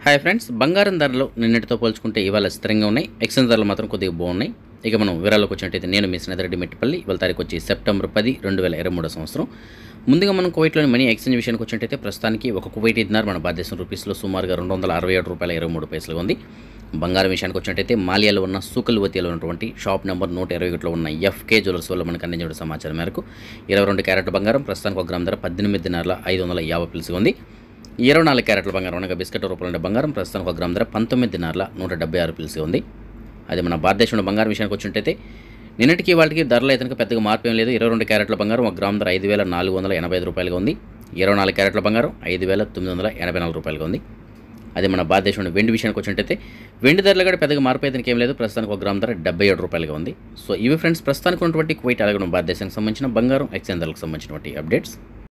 hi friends బంగారం ధరలు నిన్నటితో పోల్చుకుంటే ఇవాళ స్థిరంగా ఉన్నాయి ఎక్స్చేంజ్ ధరలు మాత్రం కొద్దిగా బాగున్నాయి ఇక మనం వివరాలకు వచ్చినట్టయితే నేను మీ స్నేహితురెడ్డి మెట్టిపల్లి ఇవాళ తారీఖు వచ్చి సెప్టెంబర్ పది రెండు వేల ఇరవై మూడో సంవత్సరం ముందుగా మనం కువైట్లోని మనీ ఎక్స్చేంజ్ విషయానికి వచ్చినట్టయితే ప్రస్తుతానికి ఒక కువైట్ ఇద్దరు మన భారతదేశం రూపీస్లో సుమారుగా రెండు వందల అరవై ఏడు రూపాయల ఇరవై మూడు పైసలు ఉంది బంగారం విషయానికి వచ్చినట్టయితే మాలియాలో ఉన్న సూకల్వతిలో ఉన్నటువంటి షాప్ నెంబర్ నూట ఇరవై ఒకటిలో ఉన్న ఎఫ్కే జ్యువెలర్స్ వల్ల మనకు అందించిన సమాచారం మేరకు ఇరవై రెండు క్యారెట్ల బంగారం ప్రస్తుతానికి ఒక గ్రామ్ ధర పద్దెనిమిది నెలల ఐదు వందల యాభై పిలుసు ఉంది ఇరవై నాలుగు క్యారెట్ల బంగారం అనగా బిస్కెట్ రూపంలో ఉండే బంగారం ప్రస్తుతానికి ఒక గ్రామ్ ధర పంతొమ్మిది నెలల నూట డెబ్బై ఆరు పిలిసి ఉంది అది మన భారతదేశంలో బంగారం విషయానికి వచ్చినట్టయితే నిన్నటికి వాటికి ధరలు అయితే పెద్దగా మార్పు ఏం లేదు ఇరవై రెండు క్యారెట్ల బంగారం ఒక గ్రామ్ ధర ఐదు వేల నాలుగు వందల ఎనభై ఐదు రూపాయలుగా ఉంది ఇరవై నాలుగు క్యారెట్ల బంగారం ఐదు వేల తొమ్మిది వందల ఎనభై నాలుగు రూపాయలుగా ఉంది అదే మన భారతదేశంలో వెండి విషయానికి వచ్చినట్టయితే వెండి ధరలు కూడా పెద్దగా మార్పు అయితే ఏం లేదు ప్రస్తుతానికి ఒక గ్రామ్ ధర డెబ్బై ఏడు రూపాయలుగా ఉంది సో ఇవి ఫ్రెండ్స్ ప్రస్తుతానికి ఉన్నటువంటి కువైట్ అలాగే మన భారతదేశానికి సంబంధించిన బంగారం ఎక్స్చేంజ్ ధరలకు సంబంధించినటువంటి అప్డేట్స్